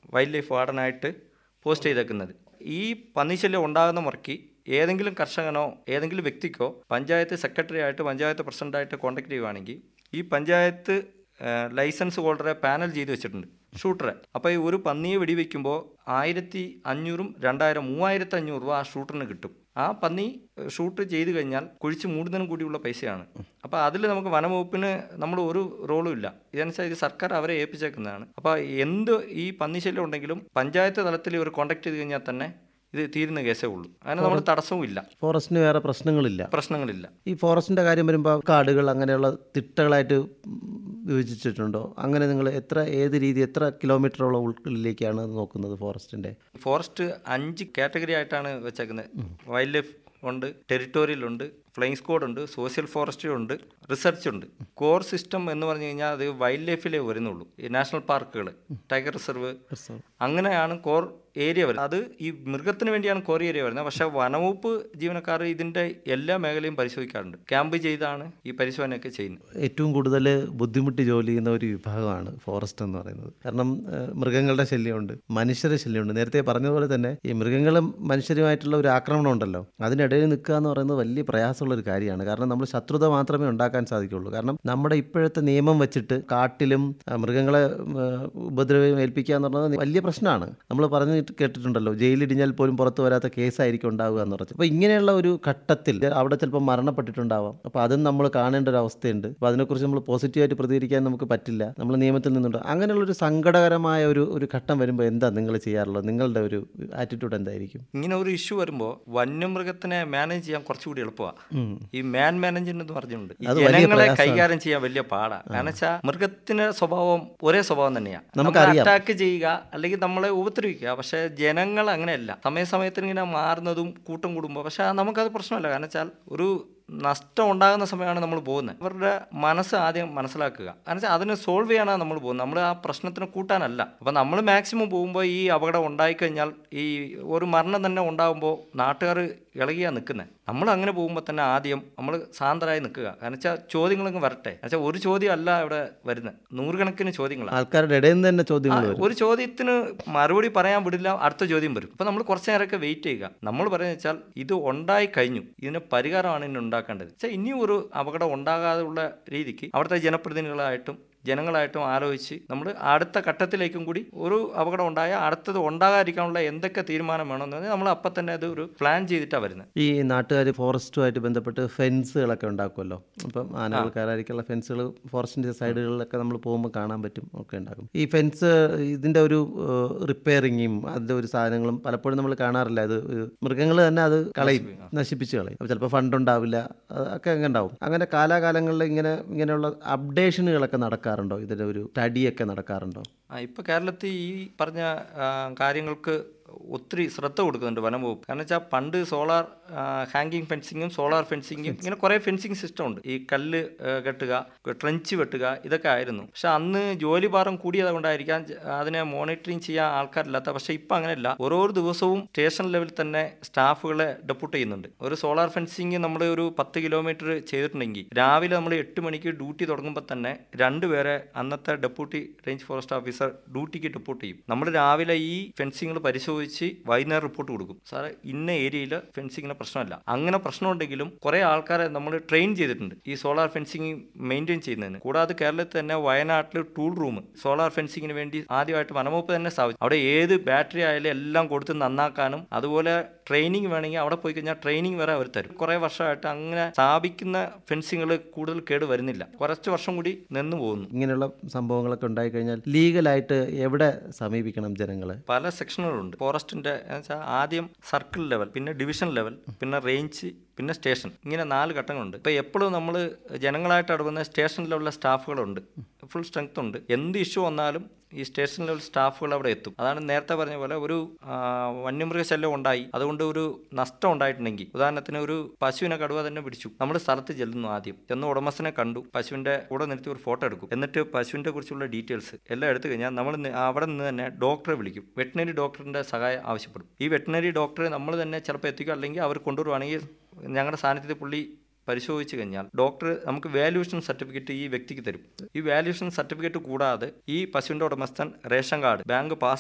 Wild life വാർഡനായിട്ട് post ചെയ്തേക്കുന്നത് ഈ പന്നിശല്യം ഉണ്ടാകുന്ന മുറയ്ക്ക് ഏതെങ്കിലും കർഷകനോ ഏതെങ്കിലും വ്യക്തിക്കോ പഞ്ചായത്ത് സെക്രട്ടറി ആയിട്ട് പഞ്ചായത്ത് പ്രസിഡൻ്റായിട്ട് കോൺടാക്ട് ചെയ്യുവാണെങ്കിൽ ഈ പഞ്ചായത്ത് ഏഹ്, ലൈസൻസ് ഹോൾഡറെ പാനൽ ചെയ്ത് വെച്ചിട്ടുണ്ട് ഷൂട്ടറെ അപ്പോൾ ഈ ഒരു പന്നിയെ വെടിവെക്കുമ്പോൾ ആയിരത്തി അഞ്ഞൂറും രണ്ടായിരം മൂവായിരത്തി അഞ്ഞൂറ് രൂപ ആ ഷൂട്ടറിന് കിട്ടും ആ പന്നി ഏഹ്, ഷൂട്ട് ചെയ്ത് കഴിഞ്ഞാൽ കുഴിച്ച് മൂടുന്നതിനും കൂടിയുള്ള പൈസയാണ് അപ്പോൾ അതിൽ നമുക്ക് വനംവകുപ്പിന് നമ്മൾ ഒരു റോളും ഇല്ല ഇതനുസരിച്ച് ഇത് സർക്കാർ അവരെ ഏൽപ്പിച്ചേക്കുന്നതാണ് അപ്പോൾ എന്ത് ഈ പന്നിശല്യം ഉണ്ടെങ്കിലും പഞ്ചായത്ത് തലത്തിൽ ഇവർ കോൺടാക്ട് ചെയ്ത് കഴിഞ്ഞാൽ തന്നെ ഇത് തീരുന്ന കേസേ ഉള്ളൂ അതിന് നമ്മൾ തടസ്സവും ഇല്ല ഫോറസ്റ്റിന് വേറെ പ്രശ്നങ്ങളില്ല പ്രശ്നങ്ങളില്ല ഈ ഫോറസ്റ്റിൻ്റെ കാര്യം വരുമ്പോൾ കാടുകൾ അങ്ങനെയുള്ള തിട്ടകളായിട്ട് വിഭജിച്ചിട്ടുണ്ടോ അങ്ങനെ നിങ്ങൾ എത്ര ഏത് രീതി എത്ര കിലോമീറ്ററോളം ഉള്ളിലേക്കാണ് നോക്കുന്നത് ഫോറസ്റ്റിൻ്റെ ഫോറസ്റ്റ് അഞ്ച് കാറ്റഗറി ആയിട്ടാണ് വെച്ചേക്കുന്നത് വൈൽഡ് ലൈഫ് ഉണ്ട് ടെറിട്ടോറിയൽ ഉണ്ട് ഫ്ലൈങ് സ്ക്വാഡ് ഉണ്ട് സോഷ്യൽ ഫോറസ്ട്രി ഉണ്ട് റിസർച്ച് ഉണ്ട് കോർ സിസ്റ്റം എന്ന് പറഞ്ഞു കഴിഞ്ഞാൽ അത് വൈൽഡ് ലൈഫിലേ വരുന്നുള്ളൂ ഈ നാഷണൽ പാർക്കുകൾ ടൈഗർ റിസർവ് അങ്ങനെയാണ് കോർ ഏരിയ വരുന്നത് അത് ഈ മൃഗത്തിന് വേണ്ടിയാണ് കോർ ഏരിയ വരുന്നത് പക്ഷേ വനവകുപ്പ് ജീവനക്കാർ ഇതിൻ്റെ എല്ലാ മേഖലയും പരിശോധിക്കാറുണ്ട് ക്യാമ്പ് ചെയ്താണ് ഈ പരിശോധനയൊക്കെ ചെയ്യുന്നത് ഏറ്റവും കൂടുതൽ ബുദ്ധിമുട്ടി ജോലി ചെയ്യുന്ന ഒരു വിഭാഗമാണ് ഫോറസ്റ്റ് എന്ന് പറയുന്നത് കാരണം ഏഹ്, മൃഗങ്ങളുടെ ശല്യമുണ്ട് മനുഷ്യരുടെ ശല്യമുണ്ട് നേരത്തെ പറഞ്ഞതുപോലെ തന്നെ ഈ മൃഗങ്ങളും മനുഷ്യരുമായിട്ടുള്ള ഒരു ആക്രമണം ഉണ്ടല്ലോ അതിനിടയിൽ നിൽക്കുക എന്ന് പറയുന്നത് വലിയ പ്രയാസമുള്ള ഒരു കാര്യമാണ് കാരണം നമ്മൾ ശത്രുത മാത്രമേ ഉണ്ടാക്കാൻ സാധിക്കുള്ളൂ കാരണം നമ്മുടെ ഇപ്പോഴത്തെ നിയമം വെച്ചിട്ട് കാട്ടിലും ആ, മൃഗങ്ങളെ ഉം, ഏഹ്, ഉപദ്രവം ഏൽപ്പിക്കുക എന്ന് പറയുന്നത് വലിയ പ്രശ്നമാണ് നമ്മൾ പറഞ്ഞു കേട്ടിട്ടുണ്ടല്ലോ ജയിലിടിഞ്ഞാൽ പോലും പുറത്തു വരാത്ത കേസായിരിക്കും ഉണ്ടാവുക എന്ന് പറഞ്ഞത് അപ്പോൾ ഇങ്ങനെയുള്ള ഒരു ഘട്ടത്തിൽ അവിടെ ചിലപ്പോൾ മരണപ്പെട്ടിട്ടുണ്ടാവാം അപ്പോൾ അതും നമ്മൾ കാണേണ്ട ഒരു അവസ്ഥയുണ്ട് അപ്പോൾ അതിനെക്കുറിച്ച് നമ്മൾ പോസിറ്റീവായിട്ട് പ്രതികരിക്കാൻ നമുക്ക് പറ്റില്ല നമ്മൾ നിയമത്തിൽ നിന്നുണ്ട് അങ്ങനെയുള്ള ഒരു സങ്കടകരമായ ഒരു ഒരു ഘട്ടം വരുമ്പോൾ എന്താ നിങ്ങൾ ചെയ്യാറുള്ളത് നിങ്ങളുടെ ഒരു ആറ്റിറ്റ്യൂഡ് എന്തായിരിക്കും ഇങ്ങനെ ഒരു ഇഷ്യൂ വരുമ്പോൾ വന്യമൃഗത്തിനെ മാനേജ് ചെയ്യാൻ കുറച്ചുകൂടി എളുപ്പമാണ് ഈ മാൻ മാനേജ്മെന്റ് എന്ന് പറഞ്ഞിട്ടുണ്ട് ഈ അത് വലിയ ജനങ്ങളെ പ്രയാസമാണ്. കൈകാര്യം ചെയ്യാൻ വലിയ പാടാ കാരണം വെച്ചാൽ മൃഗത്തിന്റെ സ്വഭാവം ഒരേ സ്വഭാവം തന്നെയാണ് നമുക്കറിയാം. അറ്റാക്ക് ചെയ്യുക അല്ലെങ്കിൽ നമ്മളെ ഉപദ്രവിക്കുക പക്ഷെ ജനങ്ങൾ അങ്ങനെയല്ല സമയസമയത്തിന് ഇങ്ങനെ മാറുന്നതും കൂട്ടം കൂടുമ്പോൾ പക്ഷെ നമുക്കത് പ്രശ്നമല്ല കാരണം വെച്ചാൽ ഒരു നഷ്ടം ഉണ്ടാകുന്ന സമയമാണ് നമ്മൾ പോകുന്നത് അവരുടെ മനസ്സ് ആദ്യം മനസ്സിലാക്കുക കാരണം വെച്ചാൽ അതിനെ സോൾവ് ചെയ്യാനാണ് നമ്മൾ പോകുന്നത് നമ്മൾ ആ പ്രശ്നത്തിന് കൂട്ടാനല്ല അപ്പം നമ്മൾ മാക്സിമം പോകുമ്പോൾ ഈ അപകടം ഉണ്ടായിക്കഴിഞ്ഞാൽ ഈ ഒരു മരണം തന്നെ ഉണ്ടാകുമ്പോൾ നാട്ടുകാർ ഇളകിയാണ് നിൽക്കുന്നത് നമ്മൾ അങ്ങനെ പോകുമ്പോൾ തന്നെ ആദ്യം നമ്മൾ ശാന്തരായി നിൽക്കുക കാരണം വെച്ചാൽ ചോദ്യങ്ങളങ്ങ് വരട്ടെ കാരണം വെച്ചാൽ ഒരു ചോദ്യം അല്ല ഇവിടെ വരുന്നത് നൂറുകണക്കിന് ചോദ്യങ്ങളാണ് ആൾക്കാരുടെ ഇടയിൽ നിന്ന് തന്നെ ചോദ്യങ്ങൾ വരും ഒരു ചോദ്യത്തിന് മറുപടി പറയാൻ വിടില്ല അടുത്ത ചോദ്യം വരും അപ്പൊ നമ്മൾ കുറച്ച് നേരമൊക്കെ വെയിറ്റ് ചെയ്യുക നമ്മൾ പറയുന്നത് വെച്ചാൽ ഇത് ഉണ്ടായി കഴിഞ്ഞു ഇതിന് പരിഹാരമാണ് ഇനി ഉണ്ടാക്കേണ്ടത് വെച്ചാൽ ഇനിയും ഒരു അപകടം ഉണ്ടാകാതെയുള്ള രീതിക്ക് അവിടുത്തെ ജനപ്രതിനിധികളായിട്ടും ജനങ്ങളായിട്ടും ആലോചിച്ച് നമ്മൾ അടുത്ത ഘട്ടത്തിലേക്കും കൂടി ഒരു അപകടം ഉണ്ടായാൽ അടുത്തത് ഉണ്ടാകാതിരിക്കാനുള്ള എന്തൊക്കെ തീരുമാനം വേണമെന്ന് പറഞ്ഞാൽ നമ്മൾ അപ്പം തന്നെ അത് ഒരു പ്ലാൻ ചെയ്തിട്ടാണ് വരുന്നത് ഈ നാട്ടുകാർ ഫോറസ്റ്റുമായിട്ട് ബന്ധപ്പെട്ട് ഫെൻസുകളൊക്കെ ഉണ്ടാക്കുമല്ലോ അപ്പം ആനകൾ കയറാതിരിക്കുള്ള ഫെൻസുകൾ ഫോറസ്റ്റിൻ്റെ സൈഡുകളിലൊക്കെ നമ്മൾ പോകുമ്പോൾ കാണാൻ പറ്റും ഒക്കെ ഉണ്ടാക്കും ഈ ഫെൻസ് ഇതിൻ്റെ ഒരു റിപ്പയറിങ്ങും അതിൻ്റെ ഒരു സാധനങ്ങളും പലപ്പോഴും നമ്മൾ കാണാറില്ല അത് മൃഗങ്ങൾ തന്നെ അത് കളയും നശിപ്പിച്ച് കളയും അപ്പോൾ ചിലപ്പോൾ ഫണ്ട് ഉണ്ടാവില്ല അത് ഒക്കെ അങ്ങനെ ഉണ്ടാവും അങ്ങനെ കാലാകാലങ്ങളിൽ ഇങ്ങനെ ഇങ്ങനെയുള്ള അപ്ഡേഷനുകളൊക്കെ നടക്കാറുണ്ടോ ഇതിൻ്റെ ഒരു സ്റ്റഡിയൊക്കെ നടക്കാറുണ്ടോ ആ ഇപ്പോൾ കേരളത്തിൽ ഈ പറഞ്ഞ ആ, കാര്യങ്ങൾക്ക് ഒത്തിരി ശ്രദ്ധ കൊടുക്കുന്നുണ്ട് വനം വകുപ്പ് കാരണം വെച്ചാൽ പണ്ട് സോളാർ ഹാങ്കിങ് ഫെൻസിങ്ങും സോളാർ ഫെൻസിങ്ങും ഇങ്ങനെ കുറേ ഫെൻസിങ് സിസ്റ്റം ഉണ്ട് ഈ കല്ല് ആ, കെട്ടുക ട്രെഞ്ച് വെട്ടുക ഇതൊക്കെ ആയിരുന്നു പക്ഷെ അന്ന് ജോലി ഭാരം കൂടിയത് കൊണ്ടായിരിക്കാം ജ- അതിനെ മോണിറ്ററിങ് ചെയ്യാൻ ആൾക്കാരില്ലാത്ത പക്ഷേ ഇപ്പം അങ്ങനെയല്ല ഓരോ ദിവസവും സ്റ്റേഷൻ ലെവലിൽ തന്നെ സ്റ്റാഫുകളെ ഡെപ്യൂട്ട് ചെയ്യുന്നുണ്ട് ഒരു സോളാർ ഫെൻസിങ് നമ്മൾ ഒരു പത്ത് കിലോമീറ്റർ ചെയ്തിട്ടുണ്ടെങ്കിൽ രാവിലെ നമ്മൾ എട്ട് മണിക്ക് ഡ്യൂട്ടി തുടങ്ങുമ്പോൾ തന്നെ രണ്ടുപേരെ അന്നത്തെ ഡെപ്യൂട്ടി റേഞ്ച് ഫോറസ്റ്റ് ഓഫീസർ ഡ്യൂട്ടിക്ക് ഡെപ്യൂട്ട് ചെയ്യും നമ്മൾ രാവിലെ ഈ ഫെൻസിങ്ങൾ പരിശോധിച്ച് വൈകുന്നേരം റിപ്പോർട്ട് കൊടുക്കും സാറേ ഇന്ന ഏരിയയിൽ ഫെൻസിങ്ങിന് പ്രശ്നമല്ല അങ്ങനെ പ്രശ്നമുണ്ടെങ്കിലും കുറേ ആൾക്കാരെ നമ്മൾ ട്രെയിൻ ചെയ്തിട്ടുണ്ട് ഈ സോളാർ ഫെൻസിങ് മെയിൻറ്റെയിൻ ചെയ്യുന്നതിന് കൂടാതെ കേരളത്തിൽ തന്നെ വയനാട്ടിൽ ടൂൾ റൂം സോളാർ ഫെൻസിങ്ങിന് വേണ്ടി ആദ്യമായിട്ട് വനംവകുപ്പ് തന്നെ സ്ഥാപിച്ചു അവിടെ ഏത് ബാറ്ററി ആയാലും എല്ലാം കൊടുത്ത് നന്നാക്കാനും അതുപോലെ ട്രെയിനിങ് വേണമെങ്കിൽ അവിടെ പോയി കഴിഞ്ഞാൽ ട്രെയിനിങ് വരെ അവർ തരും കുറേ വർഷമായിട്ട് അങ്ങനെ സ്ഥാപിക്കുന്ന ഫെൻസിങ്ങൾ കൂടുതൽ കേട് വരുന്നില്ല കുറച്ച് വർഷം കൂടി നിന്ന് പോകുന്നു ഇങ്ങനെയുള്ള സംഭവങ്ങളൊക്കെ ഉണ്ടായിക്കഴിഞ്ഞാൽ ലീഗലായിട്ട് എവിടെ സമീപിക്കണം ജനങ്ങളെ പല സെക്ഷനുകളുണ്ട് ഫോറസ്റ്റിന്റെ എന്ന് വെച്ചാൽ ആദ്യം സർക്കിൾ ലെവൽ പിന്നെ ഡിവിഷൻ ലെവൽ പിന്നെ റേഞ്ച് പിന്നെ സ്റ്റേഷൻ ഇങ്ങനെ നാല് ഘട്ടങ്ങളുണ്ട് ഇപ്പോൾ എപ്പോഴും നമ്മൾ ജനങ്ങളായിട്ട് അടുക്കുന്ന സ്റ്റേഷൻ ലെവലിലെ സ്റ്റാഫുകളുണ്ട് ഫുൾ സ്ട്രെങ്ത് ഉണ്ട് എന്ത് ഇഷ്യൂ വന്നാലും ഈ സ്റ്റേഷൻ ലെവൽ സ്റ്റാഫുകൾ അവിടെ എത്തും അതാണ് നേരത്തെ പറഞ്ഞ പോലെ ഒരു ആ, വന്യമൃഗശല്യം ഉണ്ടായി അതുകൊണ്ട് ഒരു നഷ്ടം ഉണ്ടായിട്ടുണ്ടെങ്കിൽ ഉദാഹരണത്തിന് ഒരു പശുവിനെ കടുവ തന്നെ പിടിച്ചു നമ്മൾ സ്ഥലത്ത് ചെല്ലുന്നു ആദ്യം ചെന്ന് ഉടമസ്ഥനെ കണ്ടു പശുവിന്റെ കൂടെ നിർത്തി ഒരു ഫോട്ടോ എടുക്കും എന്നിട്ട് പശുവിന്റെ കുറിച്ചുള്ള ഡീറ്റെയിൽസ് എല്ലാം എടുത്തു കഴിഞ്ഞാൽ നമ്മൾ നി- അവിടെ നിന്ന് തന്നെ ഡോക്ടറെ വിളിക്കും വെറ്റിനറി ഡോക്ടറിന്റെ സഹായം ആവശ്യപ്പെടും ഈ വെറ്റിനറി ഡോക്ടറെ നമ്മൾ തന്നെ ചിലപ്പോൾ എത്തിക്കുക അല്ലെങ്കിൽ അവർ കൊണ്ടുവരുവാണെങ്കിൽ ഞങ്ങളുടെ സാന്നിധ്യത്തിൽ പുള്ളി പരിശോധിച്ച് കഴിഞ്ഞാൽ ഡോക്ടർ നമുക്ക് വാല്യൂഷൻ സർട്ടിഫിക്കറ്റ് ഈ വ്യക്തിക്ക് തരും ഈ വാല്യൂഷൻ സർട്ടിഫിക്കറ്റ് കൂടാതെ ഈ പശുവിൻ്റെ ഉടമസ്ഥൻ റേഷൻ കാർഡ് ബാങ്ക് പാസ്